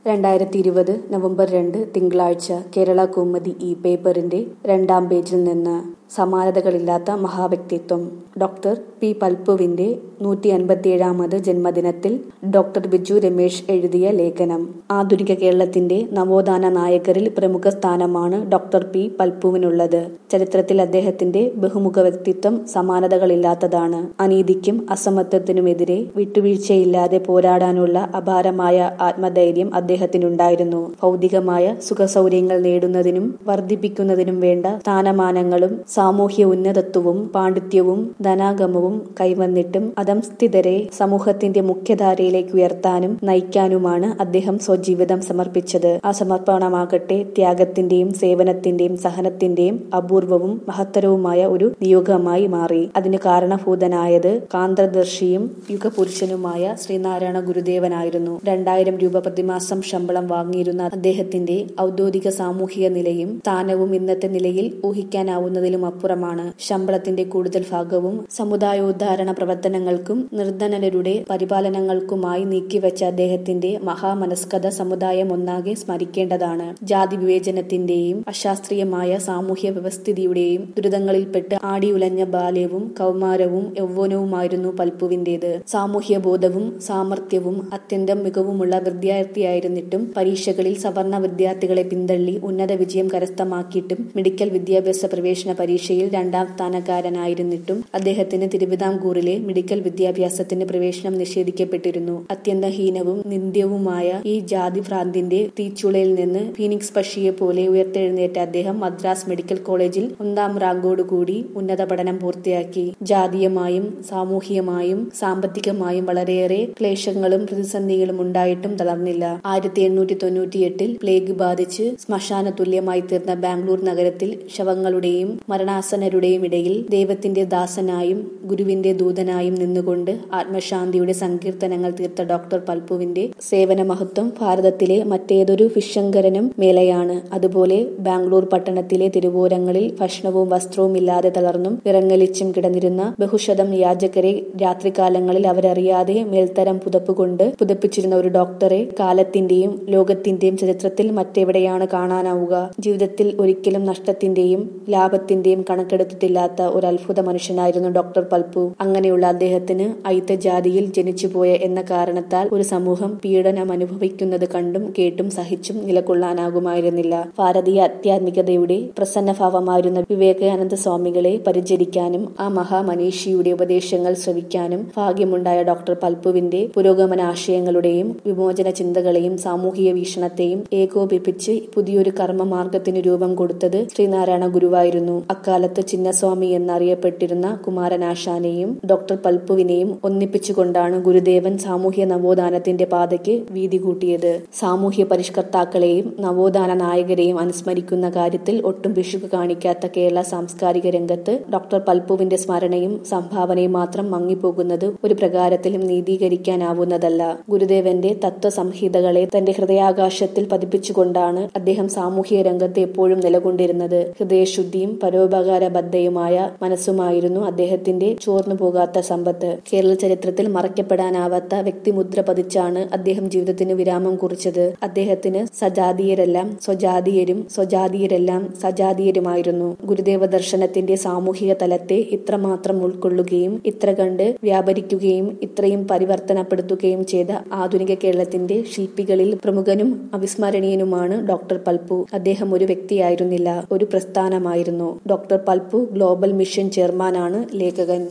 രണ്ടായിരത്തി ഇരുപത് നവംബർ രണ്ട് തിങ്കളാഴ്ച കേരള കൗമുദി ഈ പേപ്പറിന്റെ രണ്ടാം പേജിൽ നിന്ന് സമാനതകളില്ലാത്ത മഹാവ്യക്തിത്വം ഡോക്ടർ പി പൽപ്പുവിന്റെ നൂറ്റി അൻപത്തിയേഴാമത് ജന്മദിനത്തിൽ ഡോക്ടർ ബിജു രമേശ് എഴുതിയ ലേഖനം ആധുനിക കേരളത്തിന്റെ നവോത്ഥാന നായകരിൽ പ്രമുഖ സ്ഥാനമാണ് ഡോക്ടർ പി പൽപ്പുവിനുള്ളത് ചരിത്രത്തിൽ അദ്ദേഹത്തിന്റെ ബഹുമുഖ വ്യക്തിത്വം സമാനതകളില്ലാത്തതാണ് അനീതിക്കും അസമത്വത്തിനുമെതിരെ വിട്ടുവീഴ്ചയില്ലാതെ പോരാടാനുള്ള അപാരമായ ആത്മധൈര്യം അദ്ദേഹത്തിനുണ്ടായിരുന്നു ഭൗതികമായ സുഖസൗകര്യങ്ങൾ നേടുന്നതിനും വർദ്ധിപ്പിക്കുന്നതിനും വേണ്ട സ്ഥാനമാനങ്ങളും സാമൂഹ്യ ഉന്നതത്വവും പാണ്ഡിത്യവും ധനാഗമവും കൈവന്നിട്ടും അധംസ്ഥിതരെ സമൂഹത്തിന്റെ മുഖ്യധാരയിലേക്ക് ഉയർത്താനും നയിക്കാനുമാണ് അദ്ദേഹം സ്വജീവിതം സമർപ്പിച്ചത് ആ സമർപ്പണമാകട്ടെ ത്യാഗത്തിന്റെയും സേവനത്തിന്റെയും സഹനത്തിന്റെയും അപൂർവവും മഹത്തരവുമായ ഒരു നിയോഗമായി മാറി അതിന് കാരണഭൂതനായത് കാന്തദർശിയും യുഗപുരുഷനുമായ ശ്രീനാരായണ ഗുരുദേവനായിരുന്നു രണ്ടായിരം രൂപ പ്രതിമാസം ശമ്പളം വാങ്ങിയിരുന്ന അദ്ദേഹത്തിന്റെ ഔദ്യോഗിക സാമൂഹിക നിലയും സ്ഥാനവും ഇന്നത്തെ നിലയിൽ ഊഹിക്കാനാവുന്നതിലും അപ്പുറമാണ് ശമ്പളത്തിന്റെ കൂടുതൽ ഭാഗവും സമുദായോദ്ധാരണ പ്രവർത്തനങ്ങൾക്കും നിർധനരുടെ പരിപാലനങ്ങൾക്കുമായി നീക്കിവെച്ച അദ്ദേഹത്തിന്റെ മഹാമനസ്കത സമുദായം ഒന്നാകെ സ്മരിക്കേണ്ടതാണ് ജാതി വിവേചനത്തിന്റെയും അശാസ്ത്രീയമായ സാമൂഹ്യ വ്യവസ്ഥിതിയുടെയും ദുരിതങ്ങളിൽപ്പെട്ട് ആടിയുലഞ്ഞ ബാല്യവും കൗമാരവും യൗവനവുമായിരുന്നു പൽപ്പുവിന്റേത് സാമൂഹ്യ ബോധവും സാമർഥ്യവും അത്യന്തം മികവുമുള്ള വിദ്യാർത്ഥിയായിരുന്നിട്ടും പരീക്ഷകളിൽ സവർണ വിദ്യാർത്ഥികളെ പിന്തള്ളി ഉന്നത വിജയം കരസ്ഥമാക്കിയിട്ടും മെഡിക്കൽ വിദ്യാഭ്യാസ പ്രവേശന പരീക്ഷയിൽ രണ്ടാം സ്ഥാനക്കാരനായിരുന്നിട്ടും അദ്ദേഹത്തിന് തിരുവിതാംകൂറിലെ മെഡിക്കൽ വിദ്യാഭ്യാസത്തിന് പ്രവേശനം നിഷേധിക്കപ്പെട്ടിരുന്നു അത്യന്തഹീനവും നിന്ദ്യവുമായ ഈ ജാതിഭ്രാന്തിന്റെ തീച്ചുളയിൽ നിന്ന് ഫീനിക്സ് പക്ഷിയെ പോലെ ഉയർത്തെഴുന്നേറ്റ അദ്ദേഹം മദ്രാസ് മെഡിക്കൽ കോളേജിൽ ഒന്നാം റാങ്കോടുകൂടി ഉന്നത പഠനം പൂർത്തിയാക്കി ജാതീയമായും സാമൂഹികമായും സാമ്പത്തികമായും വളരെയേറെ ക്ലേശങ്ങളും പ്രതിസന്ധികളും ഉണ്ടായിട്ടും തളർന്നില്ല ആയിരത്തി എണ്ണൂറ്റി തൊണ്ണൂറ്റിയെട്ടിൽ പ്ലേഗ് ബാധിച്ച് ശ്മശാന തുല്യമായി തീർന്ന ബാംഗ്ലൂർ നഗരത്തിൽ ശവങ്ങളുടെയും മരണാസനരുടെയും ഇടയിൽ ദൈവത്തിന്റെ ദാസനായും ഗുരുവിന്റെ ദൂതനായും നിന്നുകൊണ്ട് ആത്മശാന്തിയുടെ സങ്കീർത്തനങ്ങൾ തീർത്ത ഡോക്ടർ പൽപ്പുവിന്റെ സേവന മഹത്വം ഭാരതത്തിലെ മറ്റേതൊരു ഫിഷങ്കരനും മേലെയാണ് അതുപോലെ ബാംഗ്ലൂർ പട്ടണത്തിലെ തിരുവോരങ്ങളിൽ ഭക്ഷണവും വസ്ത്രവും ഇല്ലാതെ തളർന്നും വിറങ്ങലിച്ചും കിടന്നിരുന്ന ബഹുശതം യാചകരെ രാത്രികാലങ്ങളിൽ അവരറിയാതെ മേൽത്തരം പുതപ്പുകൊണ്ട് പുതപ്പിച്ചിരുന്ന ഒരു ഡോക്ടറെ കാലത്തിന്റെയും ലോകത്തിന്റെയും ചരിത്രത്തിൽ മറ്റെവിടെയാണ് കാണാനാവുക ജീവിതത്തിൽ ഒരിക്കലും നഷ്ടത്തിന്റെയും ലാഭത്തിന്റെയും കണക്കെടുത്തിട്ടില്ലാത്ത ഒരു അത്ഭുത മനുഷ്യനായിരുന്നു ഡോക്ടർ പൽപ്പു അങ്ങനെയുള്ള അദ്ദേഹത്തിന് ഐത്തജാതിയിൽ ജനിച്ചുപോയ എന്ന കാരണത്താൽ ഒരു സമൂഹം പീഡനം അനുഭവിക്കുന്നത് കണ്ടും കേട്ടും സഹിച്ചും നിലകൊള്ളാനാകുമായിരുന്നില്ല ഭാരതീയ ആധ്യാത്മികതയുടെ പ്രസന്നഭാവമായിരുന്ന വിവേകാനന്ദ സ്വാമികളെ പരിചരിക്കാനും ആ മഹാമനീഷിയുടെ ഉപദേശങ്ങൾ ശ്രവിക്കാനും ഭാഗ്യമുണ്ടായ ഡോക്ടർ പൽപ്പുവിന്റെ പുരോഗമന ആശയങ്ങളുടെയും വിമോചന ചിന്തകളെയും സാമൂഹിക വീക്ഷണത്തെയും ഏകോപിപ്പിച്ച് പുതിയൊരു കർമ്മമാർഗത്തിന് രൂപം കൊടുത്തത് ശ്രീനാരായണ ഗുരുവായിരുന്നു അക്കാലത്ത് ചിന്നസ്വാമി എന്നറിയപ്പെട്ടിരുന്ന കുമാരനാശാനെയും ഡോക്ടർ പൽപ്പുവിനെയും ഒന്നിപ്പിച്ചുകൊണ്ടാണ് ഗുരുദേവൻ സാമൂഹ്യ നവോത്ഥാനത്തിന്റെ പാതയ്ക്ക് വീതി കൂട്ടിയത് സാമൂഹ്യ പരിഷ്കർത്താക്കളെയും നവോത്ഥാന നായകരെയും അനുസ്മരിക്കുന്ന കാര്യത്തിൽ ഒട്ടും പിശുക്ക് കാണിക്കാത്ത കേരള സാംസ്കാരിക രംഗത്ത് ഡോക്ടർ പൽപ്പുവിന്റെ സ്മരണയും സംഭാവനയും മാത്രം മങ്ങിപ്പോകുന്നത് ഒരു പ്രകാരത്തിലും നീതീകരിക്കാനാവുന്നതല്ല ഗുരുദേവന്റെ തത്വസംഹിതകളെ തന്റെ ഹൃദയാകാശത്തിൽ പതിപ്പിച്ചുകൊണ്ടാണ് അദ്ദേഹം സാമൂഹിക രംഗത്ത് എപ്പോഴും നിലകൊണ്ടിരുന്നത് ഹൃദയശുദ്ധിയും പരോപകാരബദ്ധയുമായ മനസ്സുമായിരുന്നു അദ്ദേഹത്തിന്റെ ചോർന്നു പോകാത്ത സമ്പത്ത് കേരള ചരിത്രത്തിൽ മറയ്ക്കപ്പെടാനാവാത്ത വ്യക്തിമുദ്ര പതിച്ചാണ് അദ്ദേഹം ജീവിതത്തിന് വിരാമം കുറിച്ചത് അദ്ദേഹത്തിന് സജാതീയരെല്ലാം സ്വജാതീയരും സ്വജാതീയരെല്ലാം സജാതീയരുമായിരുന്നു ഗുരുദേവ ദർശനത്തിന്റെ സാമൂഹിക തലത്തെ ഇത്രമാത്രം ഉൾക്കൊള്ളുകയും ഇത്ര കണ്ട് വ്യാപരിക്കുകയും ഇത്രയും പരിവർത്തനപ്പെടുത്തുകയും ചെയ്ത ആധുനിക കേരളത്തിന്റെ ശില്പികളിൽ പ്രമുഖനും അവിസ്മരണീയനുമാണ് ഡോക്ടർ പൽപ്പു അദ്ദേഹം ഒരു വ്യക്തിയായിരുന്നില്ല ഒരു പ്രസ്ഥാനമായിരുന്നു ഡോക്ടർ പൽപ്പു ഗ്ലോബൽ മിഷൻ ചെയർമാനാണ് ലേഖകൻ